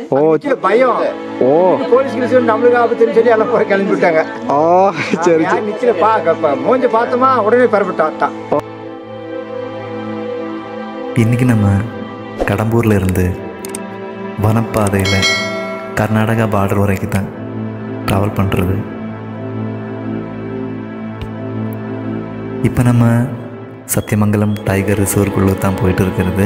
ஓ நிக்கிற பயம் ஓ போலீஸ் கிலீஸ் நம்மளுக்கு ஆபத்துன்னு சொல்லி எல்லாம் போய் கிளம்பி விட்டாங்க ஆ சரி யார் நிக்கல பா கப்ப மூஞ்ச பார்த்தோமா உடனே பரப்பிட்டான் இன்றைக்கி நம்ம கடம்பூரில் இருந்து வனப்பாதையில் கர்நாடகா பார்டர் வரைக்கும் தான் ட்ராவல் பண்ணுறது இப்போ நம்ம சத்தியமங்கலம் டைகர் ரிசர்வ்குள்ளே தான் போயிட்டு இருக்கிறது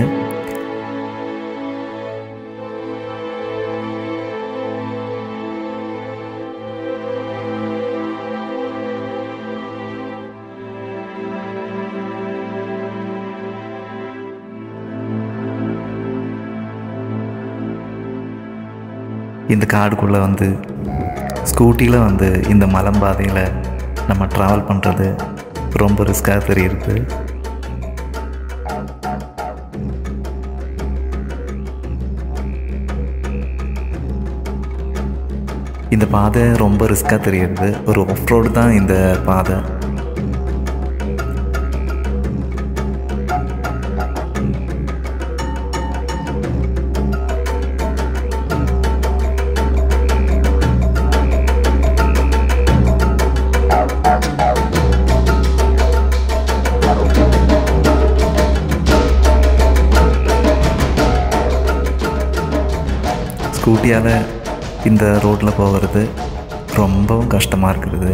இந்த காடுக்குள்ளே வந்து ஸ்கூட்டியில் வந்து இந்த மலம்பாதையில் நம்ம ட்ராவல் பண்ணுறது ரொம்ப ரிஸ்க்காக தெரியுது இந்த பாதை ரொம்ப ரிஸ்க்காக தெரியுது ஒரு ஆஃப் ரோடு தான் இந்த பாதை ஸ்கூட்டியால் இந்த ரோட்டில் போகிறது ரொம்பவும் கஷ்டமாக இருக்குது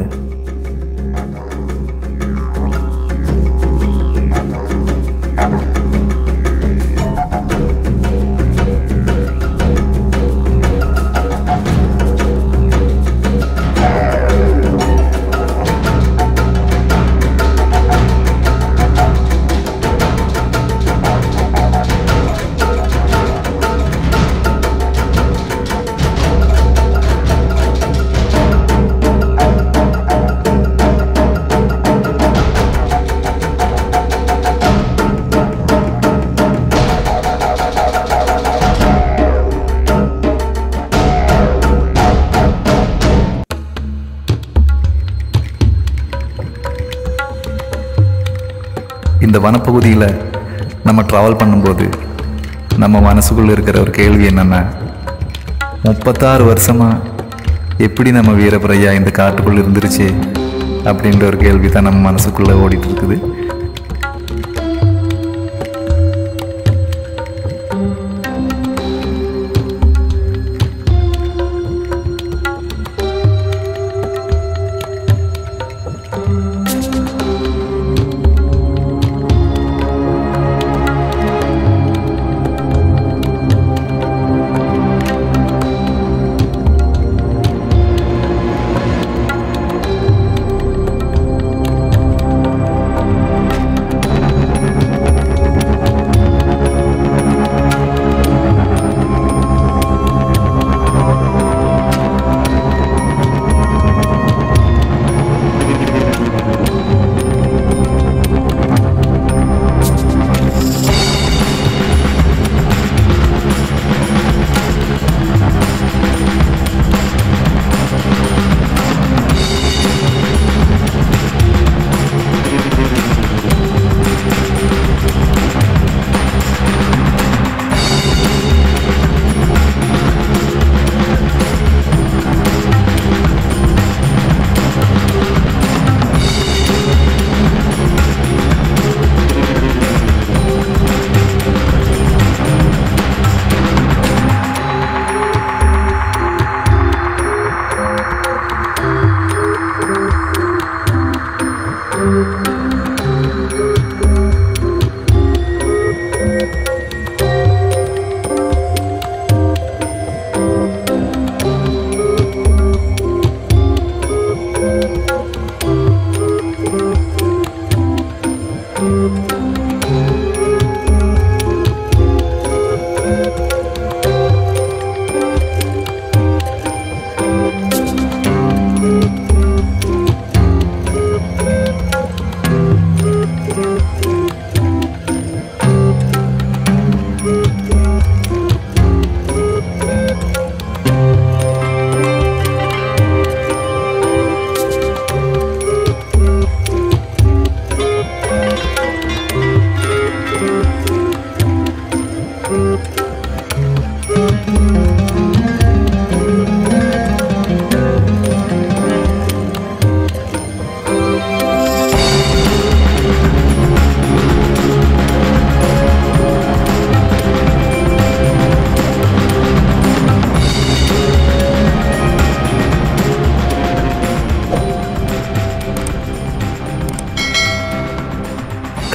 இந்த வனப்பகுதியில் நம்ம ட்ராவல் பண்ணும்போது நம்ம மனசுக்குள்ளே இருக்கிற ஒரு கேள்வி என்னென்னா முப்பத்தாறு வருஷமாக எப்படி நம்ம வீரபுரையா இந்த காட்டுக்குள்ளே இருந்துருச்சு அப்படின்ற ஒரு கேள்வி தான் நம்ம மனசுக்குள்ளே ஓடிட்டு இருக்குது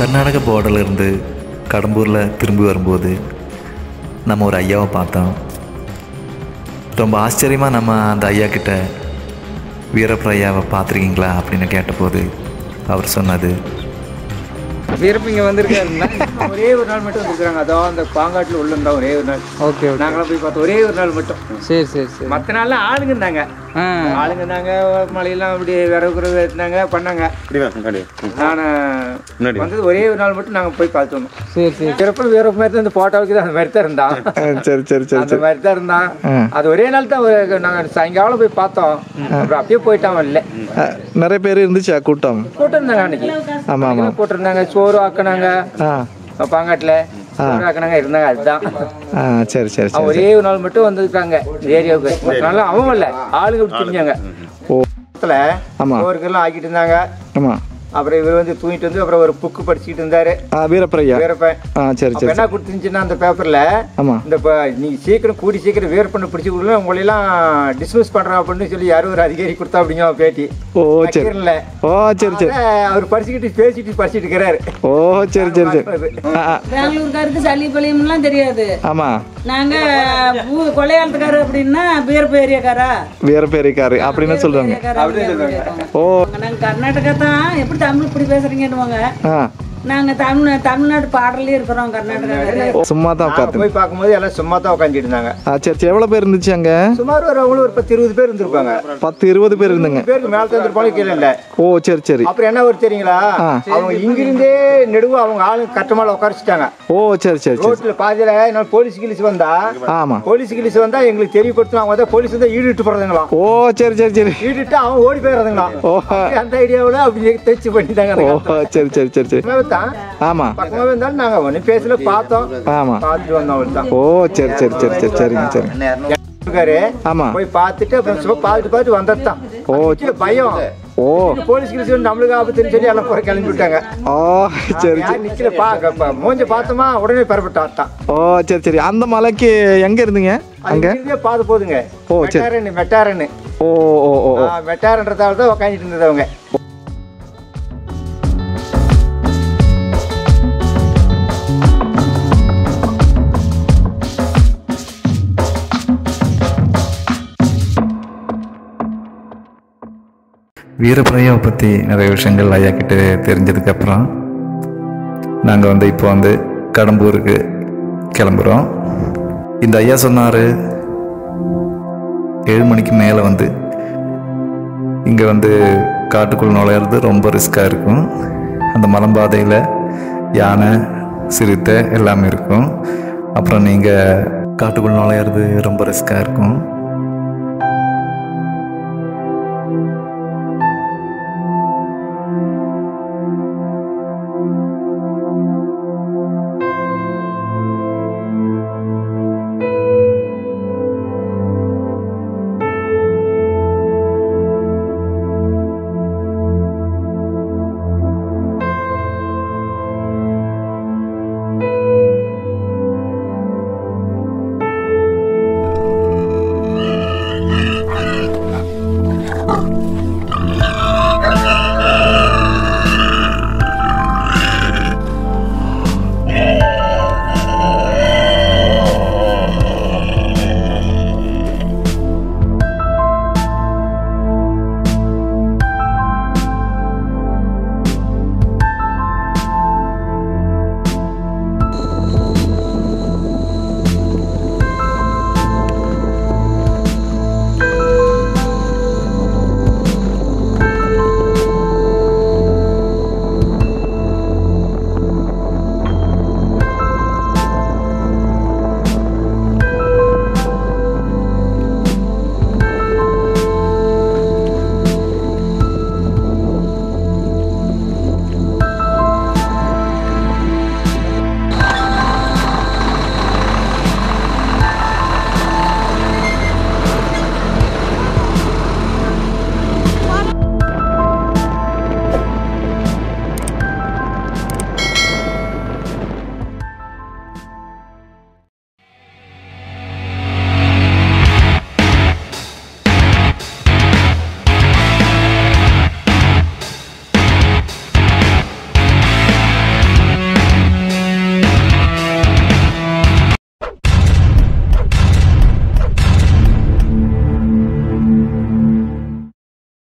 கர்நாடக borderல இருந்து கடம்பூரில் திரும்பி வரும்போது நம்ம ஒரு ஐயாவை பார்த்தோம் ரொம்ப ஆச்சரியமாக நம்ம அந்த ஐயா கிட்ட வீரப்ப ஐயாவை பார்த்துருக்கீங்களா அப்படின்னு கேட்டபோது அவர் சொன்னது வீரப்ப இங்க வந்திருக்காருங்களா ஒரே ஒரு நாள் மட்டும் வந்துருக்காங்க அதோ அந்த பாங்காட்டில் உள்ள இருந்தா ஒரே ஒரு நாள் ஓகே ஓகே நாங்களாம் போய் பார்த்தோம் ஒரே ஒரு நாள் மட்டும் சரி சரி சரி மற்ற நாள்லாம் ஆளுங்க இருந்தாங்க ஆ ஆளுங்க இருந்தாங்க மழையெல்லாம் அப்படி விறகு குறவு ஏற்றினாங்க பண்ணாங்க நான் வந்தது ஒரே ஒரு நாள் மட்டும் நாங்கள் போய் பார்த்து வந்தோம் சரி சரி சிறப்பு வேற மாதிரி தான் இந்த போட்டோவுக்கு தான் அந்த மாதிரி தான் இருந்தான் சரி சரி சரி அந்த மாதிரி தான் இருந்தான் அது ஒரே நாள் தான் ஒரு- நாங்க சாயங்காலம் போய் பார்த்தோம் அப்புறம் அப்படியே போயிட்டான் இல்லை ஆ, நிறைய பேர் இருந்துச்சா கூட்டம் கூட்டம் இருந்தாங்க அன்னைக்கு ஆமாம் ஆமாம் கூட்டம் இருந்தாங்க சோறு ஆக்கினாங்க ஆ பாங்காட்டில் சோறு ஆக்கினாங்க இருந்தாங்க அதுதான் ஆ சரி சரி அவன் சரி ஒரே ஒரு நாள் மட்டும் வந்திருக்காங்க இந்த ஏரியாவுக்கு மத்த நாள் அவன் இல்ல ஆளுங்க இப்படி தெரிஞ்சாங்க ஓ பக்கத்துல ஆமா. சோறுக்கெல்லாம் ஆக்கிட்டு இருந்தாங்க ஆமாம் அப்புறம் இவர் வந்து தூங்கிட்டு வந்து அப்புறம் ஒரு புக்கு படிச்சுக்கிட்டு இருந்தாரு ஆ வீரப்பரையா வீரப்பன் ஆ சரி அப்ப சரி என்ன கொடுத்துருந்துச்சுன்னா அந்த பேப்பர்ல ஆமாம் இந்த ப- நீங்க சீக்கிரம் கூடி சீக்கிரம் வீரப்பண்ணை பிடிச்சி கொடுக்கல உங்களையெல்லாம் டிஸ்மிஸ் பண்றோம் அப்படின்னு சொல்லி யாரும் ஒரு அதிகாரி கொடுத்தா அப்படிங்க பேட்டி ஓ சரி நக்கீரன்ல. ஓ சரி சரி அத அவர் படிச்சுக்கிட்டு பேசிட்டு படிச்சுட்டு இருக்கிறாரு ஓ சரி சரி சரி ஆ ஆ பெங்களூர்காருக்கு சளி பழியம்லாம் தெரியாது ஆமாம் நாங்க ஊ- கொலையாளத்துக்காரு அப்படின்னா வீரப்ப ஏரியாக்காரா வீரப்பேரிக்காரு அப்படின்னு சொல்கிறாங்க ஏரியாக்காரா அப்படின்னு கேட்பாங்க. ஓ நாங்க கர்நாடகா தான் எப்படி தமிழ் இப்படி பேசுறீங்கன்னுவாங்க ஆ நாங்க தமிழ் தமிழ்நாடு பாடலே இருக்கிறோம் கர்நாடகா ஓ, சும்மா தான் நாங்க பார்த்தேன் போய் பார்க்கும்போது எல்லாம் சும்மா தான் உட்காந்துட்டு இருந்தாங்க ஆ சரி சரி எவ்வளோ பேர் இருந்துச்சு அங்கே சுமார் ஒரு அவங்களும் ஒரு பத்து இருபது பேர் இருந்திருப்பாங்க பத்து இருபது பேர் இருந்துங்க பேருக்கு மேல தந்துருப்பாங்க கீழே இல்ல ஓ சரி சரி அப்புறம் என்ன ஒரு தெரியுங்களா ஆ. அவங்க இங்கிருந்தே நெடுவு அவங்க ஆளுங்க கட்டமால உட்காரிச்சிட்டாங்க ஓ சரி சரி சரி ரோட்ல பாதியில என்ன போலீஸ் கிலீஸ் வந்தா ஆமாம் போலீஸ் கிலீஸ் வந்தா எங்களுக்கு தெரியப்படுத்தணும் அவங்க வந்து போலீஸ் வந்து ஈடுட்டு போறதுங்களாம் ஓ சரி சரி சரி ஈடுட்டு அவன் ஓடி போயிடுறதுங்களாம் ஓ அந்த ஐடியாவில் அப்படி தைச்சு பண்ணிட்டாங்க அந்த ஓ சரி சரி சரி சரி பக்கமாவே தான் ஆமாம் பக்கமாவே இருந்தாலும் நாங்க ஒன்றும் பேசல பார்த்தோம் ஆமாம் பார்த்துட்டு வந்தோம் அவள் தான் ஓ சரி சரி சரி சரி சரிங்க சரி இருக்காரு ஆமாம் போய் பார்த்துட்டு அப்புறம் சும்மா பார்த்துட்டு பார்த்துட்டு வந்தது தான் ஓ பயம் ஓ போலீஸ் கிலீஸ் வந்து நம்மளுக்கு ஆபத்துன்னு சொல்லி எல்லாம் போற கிளம்பி விட்டாங்க ஓ சரி யார் நிக்கல பா மூஞ்ச பார்த்தோமா உடனே பரப்பிட்டான் ஓ சரி சரி அந்த மலைக்கு எங்க இருந்தீங்க அங்க அங்கே பார்த்து போதுங்க ஓ, சரி. மெட்டாரன்னு மெட்டாரன்னு ஓ ஓ ஓ ஓ ஆ, மெட்டாரன்றதால தான் உக்காந்துட்டு இருந்தது அவங்க வீரப்பிரையாவை பற்றி நிறைய விஷயங்கள் ஐயா கிட்ட தெரிஞ்சதுக்கப்புறம் நாங்கள் வந்து இப்போ வந்து கடம்பூருக்கு கிளம்புறோம் இந்த ஐயா சொன்னார் ஏழு மணிக்கு மேலே வந்து இங்கே வந்து காட்டுக்குள் நுழையிறது ரொம்ப ரிஸ்க்காக இருக்கும் அந்த மலம்பாதையில் யானை சிறுத்தை எல்லாமே இருக்கும் அப்புறம் நீங்கள் காட்டுக்குள் நுழையிறது ரொம்ப ரிஸ்க்காக இருக்கும்